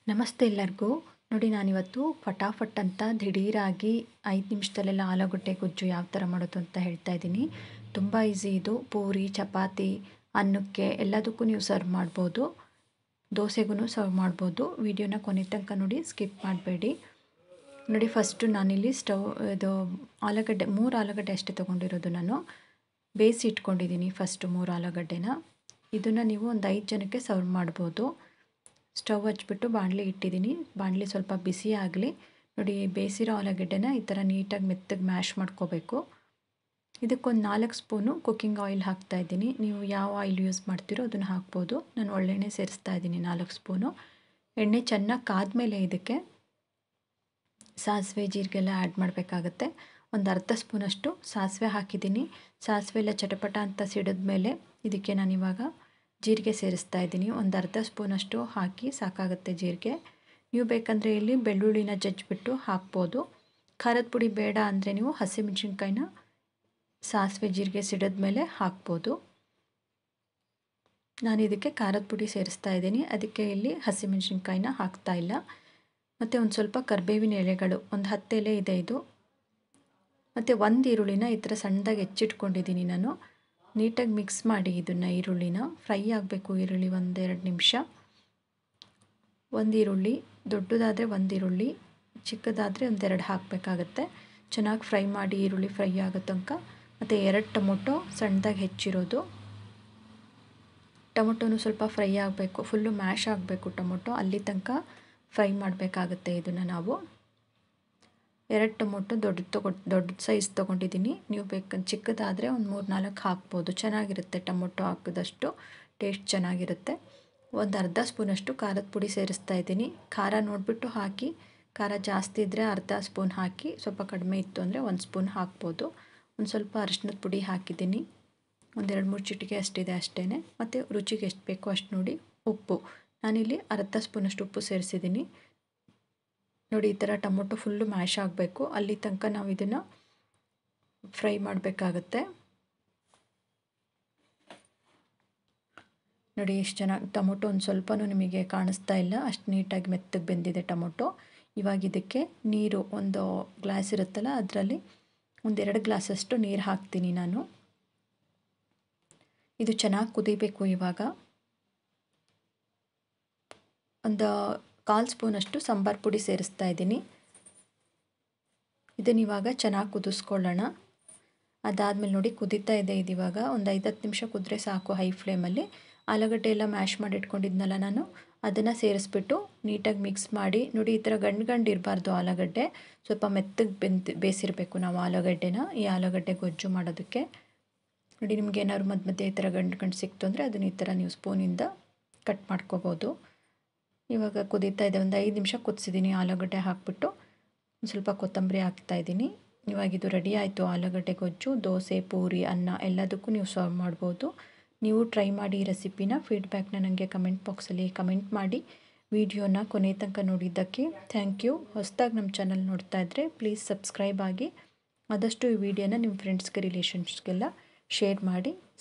ನಮಸ್ತೆ ಎಲ್ಲರಿಗೂ ನೋಡಿ ನಾನಿವತ್ತು ಫಟಾಫಟ್ ಅಂತ ದಿಢೀರಾಗಿ ಐದು ನಿಮಿಷದಲ್ಲೆಲ್ಲ ಆಲೂಗಡ್ಡೆ ಗೊಜ್ಜು ಯಾವ ಥರ ಮಾಡೋದು ಅಂತ ಹೇಳ್ತಾ ಇದ್ದೀನಿ ತುಂಬ ಈಸಿ ಇದು ಪೂರಿ ಚಪಾತಿ ಅನ್ನಕ್ಕೆ ಎಲ್ಲದಕ್ಕೂ ನೀವು ಸರ್ವ್ ಮಾಡ್ಬೋದು ದೋಸೆಗೂ ಸರ್ವ್ ಮಾಡ್ಬೋದು ವಿಡಿಯೋನ ಕೊನೆ ತನಕ ನೋಡಿ ಸ್ಕಿಪ್ ಮಾಡಬೇಡಿ ನೋಡಿ ಫಸ್ಟು ನಾನಿಲ್ಲಿ ಸ್ಟವ್ ಇದು ಆಲೂಗಡ್ಡೆ ಮೂರು ಆಲೂಗಡ್ಡೆ ಅಷ್ಟೇ ತೊಗೊಂಡಿರೋದು ನಾನು ಬೇಯಿಸಿ ಇಟ್ಕೊಂಡಿದ್ದೀನಿ ಫಸ್ಟು ಮೂರು ಆಲೂಗಡ್ಡೆನ ಇದನ್ನು ನೀವು ಒಂದು ಐದು ಜನಕ್ಕೆ ಸರ್ವ್ ಮಾಡ್ಬೋದು ಸ್ಟವ್ ಹಚ್ಬಿಟ್ಟು ಬಾಣಲಿ ಇಟ್ಟಿದ್ದೀನಿ ಬಾಣಲಿ ಸ್ವಲ್ಪ ಬಿಸಿ ಆಗಲಿ ನೋಡಿ ಬೇಯಿಸಿರೋ ಆಲೂಗಡ್ಡೆನ ಈ ಥರ ನೀಟಾಗಿ ಮೆತ್ತಗೆ ಮ್ಯಾಶ್ ಮಾಡ್ಕೋಬೇಕು ಇದಕ್ಕೊಂದು ನಾಲ್ಕು ಸ್ಪೂನು ಕುಕ್ಕಿಂಗ್ ಆಯಿಲ್ ಹಾಕ್ತಾಯಿದ್ದೀನಿ ನೀವು ಯಾವ ಆಯಿಲ್ ಯೂಸ್ ಮಾಡ್ತೀರೋ ಅದನ್ನು ಹಾಕ್ಬೋದು ನಾನು ಒಳ್ಳೆಣ್ಣೆ ಸೇರಿಸ್ತಾ ಇದ್ದೀನಿ ನಾಲ್ಕು ಸ್ಪೂನು ಎಣ್ಣೆ ಚೆನ್ನಾಗಿ ಕಾದ್ಮೇಲೆ ಇದಕ್ಕೆ ಸಾಸಿವೆ ಜೀರಿಗೆ ಎಲ್ಲ ಆ್ಯಡ್ ಮಾಡಬೇಕಾಗತ್ತೆ ಒಂದು ಅರ್ಧ ಸ್ಪೂನಷ್ಟು ಸಾಸಿವೆ ಹಾಕಿದ್ದೀನಿ ಸಾಸಿವೆ ಎಲ್ಲ ಚಟಪಟ ಅಂತ ಸಿಡಿದ ಮೇಲೆ ಇದಕ್ಕೆ ನಾನಿವಾಗ ಜೀರಿಗೆ ಸೇರಿಸ್ತಾ ಇದ್ದೀನಿ ಒಂದು ಅರ್ಧ ಸ್ಪೂನಷ್ಟು ಹಾಕಿ ಸಾಕಾಗುತ್ತೆ ಜೀರಿಗೆ ನೀವು ಬೇಕಂದರೆ ಇಲ್ಲಿ ಬೆಳ್ಳುಳ್ಳಿನ ಜಜ್ಜಿಬಿಟ್ಟು ಹಾಕ್ಬೋದು ಖಾರದ ಪುಡಿ ಬೇಡ ಅಂದರೆ ನೀವು ಹಸಿಮೆಣ್ಸಿನ್ಕಾಯಿನ ಸಾಸಿವೆ ಜೀರಿಗೆ ಸಿಡಿದ ಮೇಲೆ ಹಾಕ್ಬೋದು ನಾನು ಇದಕ್ಕೆ ಖಾರದ ಪುಡಿ ಸೇರಿಸ್ತಾ ಇದ್ದೀನಿ ಅದಕ್ಕೆ ಇಲ್ಲಿ ಹಸಿಮೆಣ್ಸಿನ್ಕಾಯಿನ ಹಾಕ್ತಾ ಇಲ್ಲ ಮತ್ತು ಒಂದು ಸ್ವಲ್ಪ ಕರಿಬೇವಿನ ಎಲೆಗಳು ಒಂದು ಹತ್ತು ಎಲೆ ಇದೆ ಇದು ಮತ್ತು ಒಂದು ಈರುಳ್ಳಿನ ಈ ಥರ ಸಣ್ಣದಾಗಿ ಹೆಚ್ಚಿಟ್ಕೊಂಡಿದ್ದೀನಿ ನಾನು ನೀಟಾಗಿ ಮಿಕ್ಸ್ ಮಾಡಿ ಇದನ್ನು ಈರುಳ್ಳಿನ ಫ್ರೈ ಆಗಬೇಕು ಈರುಳ್ಳಿ ಒಂದೆರಡು ನಿಮಿಷ ಒಂದು ಈರುಳ್ಳಿ ದೊಡ್ಡದಾದರೆ ಒಂದು ಈರುಳ್ಳಿ ಚಿಕ್ಕದಾದರೆ ಒಂದೆರಡು ಹಾಕಬೇಕಾಗತ್ತೆ ಚೆನ್ನಾಗಿ ಫ್ರೈ ಮಾಡಿ ಈರುಳ್ಳಿ ಫ್ರೈ ಆಗೋ ತನಕ ಮತ್ತು ಎರಡು ಟೊಮೊಟೊ ಸಣ್ಣದಾಗಿ ಹೆಚ್ಚಿರೋದು ಟೊಮೊಟೊನು ಸ್ವಲ್ಪ ಫ್ರೈ ಆಗಬೇಕು ಫುಲ್ಲು ಮ್ಯಾಶ್ ಆಗಬೇಕು ಟೊಮೊಟೊ ಅಲ್ಲಿ ತನಕ ಫ್ರೈ ಮಾಡಬೇಕಾಗತ್ತೆ ಇದನ್ನು ನಾವು ಎರಡು ಟೊಮೊಟೊ ದೊಡ್ಡ ತೊಗೊ ದೊಡ್ಡ ಸೈಜ್ ತೊಗೊಂಡಿದ್ದೀನಿ ನೀವು ಬೇಕಂದ್ರೆ ಚಿಕ್ಕದಾದರೆ ಒಂದು ಮೂರು ನಾಲ್ಕು ಹಾಕ್ಬೋದು ಚೆನ್ನಾಗಿರುತ್ತೆ ಟೊಮೊಟೊ ಹಾಕಿದಷ್ಟು ಟೇಸ್ಟ್ ಚೆನ್ನಾಗಿರುತ್ತೆ ಒಂದು ಅರ್ಧ ಸ್ಪೂನಷ್ಟು ಖಾರದ ಪುಡಿ ಸೇರಿಸ್ತಾ ಇದ್ದೀನಿ ಖಾರ ನೋಡಿಬಿಟ್ಟು ಹಾಕಿ ಖಾರ ಜಾಸ್ತಿ ಇದ್ದರೆ ಅರ್ಧ ಸ್ಪೂನ್ ಹಾಕಿ ಸ್ವಲ್ಪ ಕಡಿಮೆ ಇತ್ತು ಅಂದರೆ ಒಂದು ಸ್ಪೂನ್ ಹಾಕ್ಬೋದು ಒಂದು ಸ್ವಲ್ಪ ಅರಿಶಿನದ ಪುಡಿ ಹಾಕಿದ್ದೀನಿ ಒಂದೆರಡು ಮೂರು ಚಿಟಿಕೆ ಅಷ್ಟಿದೆ ಅಷ್ಟೇ ಮತ್ತು ರುಚಿಗೆ ಎಷ್ಟು ಬೇಕೋ ಅಷ್ಟು ನೋಡಿ ಉಪ್ಪು ನಾನಿಲ್ಲಿ ಅರ್ಧ ಸ್ಪೂನಷ್ಟು ಉಪ್ಪು ಸೇರಿಸಿದ್ದೀನಿ ನೋಡಿ ಈ ಥರ ಟೊಮೊಟೊ ಫುಲ್ಲು ಮ್ಯಾಶ್ ಆಗಬೇಕು ಅಲ್ಲಿ ತನಕ ನಾವು ಇದನ್ನು ಫ್ರೈ ಮಾಡಬೇಕಾಗತ್ತೆ ನೋಡಿ ಎಷ್ಟು ಚೆನ್ನಾಗಿ ಟೊಮೊಟೊ ಒಂದು ಸ್ವಲ್ಪನೂ ನಿಮಗೆ ಕಾಣಿಸ್ತಾ ಇಲ್ಲ ಅಷ್ಟು ನೀಟಾಗಿ ಮೆತ್ತಗೆ ಬೆಂದಿದೆ ಟೊಮೊಟೊ ಇವಾಗ ಇದಕ್ಕೆ ನೀರು ಒಂದು ಗ್ಲಾಸ್ ಇರುತ್ತಲ್ಲ ಅದರಲ್ಲಿ ಒಂದೆರಡು ಗ್ಲಾಸಷ್ಟು ನೀರು ಹಾಕ್ತೀನಿ ನಾನು ಇದು ಚೆನ್ನಾಗಿ ಕುದಿಬೇಕು ಇವಾಗ ಒಂದು ಕಾಲು ಸ್ಪೂನಷ್ಟು ಸಾಂಬಾರು ಪುಡಿ ಸೇರಿಸ್ತಾ ಇದ್ದೀನಿ ಇದನ್ನು ಇವಾಗ ಚೆನ್ನಾಗಿ ಕುದಿಸ್ಕೊಳ್ಳೋಣ ಅದಾದಮೇಲೆ ನೋಡಿ ಕುದೀತಾ ಇದೆ ಇದು ಇವಾಗ ಒಂದು ಐದು ಹತ್ತು ನಿಮಿಷ ಕುದ್ರೆ ಸಾಕು ಹೈ ಫ್ಲೇಮಲ್ಲಿ ಆಲೂಗಡ್ಡೆ ಎಲ್ಲ ಮ್ಯಾಶ್ ಮಾಡಿ ಇಟ್ಕೊಂಡಿದ್ನಲ್ಲ ನಾನು ಅದನ್ನು ಸೇರಿಸ್ಬಿಟ್ಟು ನೀಟಾಗಿ ಮಿಕ್ಸ್ ಮಾಡಿ ನೋಡಿ ಈ ಥರ ಗಂಡು ಗಂಡು ಇರಬಾರ್ದು ಆಲೂಗಡ್ಡೆ ಸ್ವಲ್ಪ ಮೆತ್ತಗೆ ಬೆಂದು ಬೇಯಿಸಿರಬೇಕು ನಾವು ಆಲೂಗಡ್ಡೆನ ಈ ಆಲೂಗಡ್ಡೆ ಗೊಜ್ಜು ಮಾಡೋದಕ್ಕೆ ನೋಡಿ ನಿಮ್ಗೆ ಏನಾದ್ರು ಮಧ್ಯ ಮಧ್ಯೆ ಈ ಥರ ಗಂಡು ಗಂಡು ಸಿಕ್ತು ಅಂದರೆ ಅದನ್ನ ಈ ಥರ ನೀವು ಸ್ಪೂನಿಂದ ಕಟ್ ಮಾಡ್ಕೋಬೋದು ಇವಾಗ ಕುದೀತಾ ಇದೆ ಒಂದು ಐದು ನಿಮಿಷ ಕುದಿಸಿದ್ದೀನಿ ಆಲೂಗಡ್ಡೆ ಹಾಕ್ಬಿಟ್ಟು ಒಂದು ಸ್ವಲ್ಪ ಕೊತ್ತಂಬರಿ ಹಾಕ್ತಾಯಿದ್ದೀನಿ ಇವಾಗ ಇದು ರೆಡಿ ಆಯಿತು ಆಲೂಗಡ್ಡೆ ಗೊಜ್ಜು ದೋಸೆ ಪೂರಿ ಅನ್ನ ಎಲ್ಲದಕ್ಕೂ ನೀವು ಸರ್ವ್ ಮಾಡ್ಬೋದು ನೀವು ಟ್ರೈ ಮಾಡಿ ಈ ರೆಸಿಪಿನ ಫೀಡ್ಬ್ಯಾಕ್ನ ನನಗೆ ಕಮೆಂಟ್ ಬಾಕ್ಸಲ್ಲಿ ಕಮೆಂಟ್ ಮಾಡಿ ವಿಡಿಯೋನ ಕೊನೆ ತನಕ ನೋಡಿದ್ದಕ್ಕೆ ಥ್ಯಾಂಕ್ ಯು ಹೊಸದಾಗಿ ನಮ್ಮ ಚಾನಲ್ ನೋಡ್ತಾ ಇದ್ದರೆ ಪ್ಲೀಸ್ ಸಬ್ಸ್ಕ್ರೈಬ್ ಆಗಿ ಆದಷ್ಟು ಈ ವಿಡಿಯೋನ ನಿಮ್ಮ ಫ್ರೆಂಡ್ಸ್ಗೆ ರಿಲೇಷನ್ಸ್ಗೆಲ್ಲ ಶೇರ್ ಮಾಡಿ